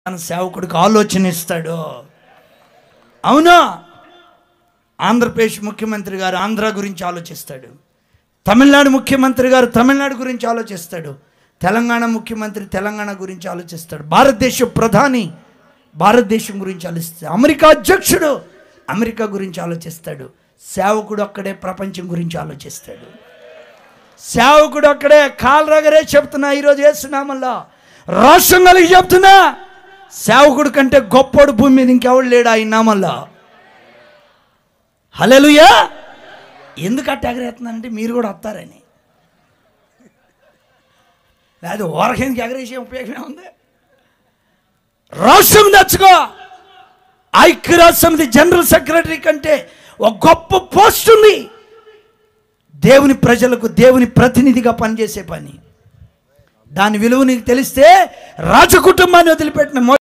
తన సేవకుడికి ఆలోచన ఇస్తాడు అవునా ఆంధ్రప్రదేశ్ ముఖ్యమంత్రి గారు ఆంధ్ర గురించి ఆలోచిస్తాడు తమిళనాడు ముఖ్యమంత్రి గారు తమిళనాడు గురించి ఆలోచిస్తాడు తెలంగాణ ముఖ్యమంత్రి తెలంగాణ గురించి ఆలోచిస్తాడు భారతదేశ ప్రధాని భారతదేశం గురించి ఆలోచిస్తాడు అమెరికా అధ్యక్షుడు అమెరికా గురించి ఆలోచిస్తాడు సేవకుడు అక్కడే ప్రపంచం గురించి ఆలోచిస్తాడు సేవకుడు అక్కడే కాలరగరే చెప్తున్నా ఈరోజు వేస్తున్నామల్లా రాష్ట్రం కలిగి చెప్తున్నా సేవకుడు కంటే గొప్పోడు భూమి మీద ఇంకెవడు లేడు ఆయన నామల్లా హలెలుయా ఎందుకు అట్ట ఎగరేస్తున్నానంటే మీరు కూడా వస్తారని లేదా ఓరకేందుకు ఎగరేసే ఉపయోగమే ఉంది రాష్ట్రం తెచ్చుకో ఐక్యరాజ్య సమితి జనరల్ సెక్రటరీ కంటే ఒక గొప్ప పోస్ట్ ఉంది దేవుని ప్రజలకు దేవుని ప్రతినిధిగా పనిచేసే పని దాని విలువ నీకు తెలిస్తే రాజకుటుంబాన్ని వదిలిపెట్టిన మొ-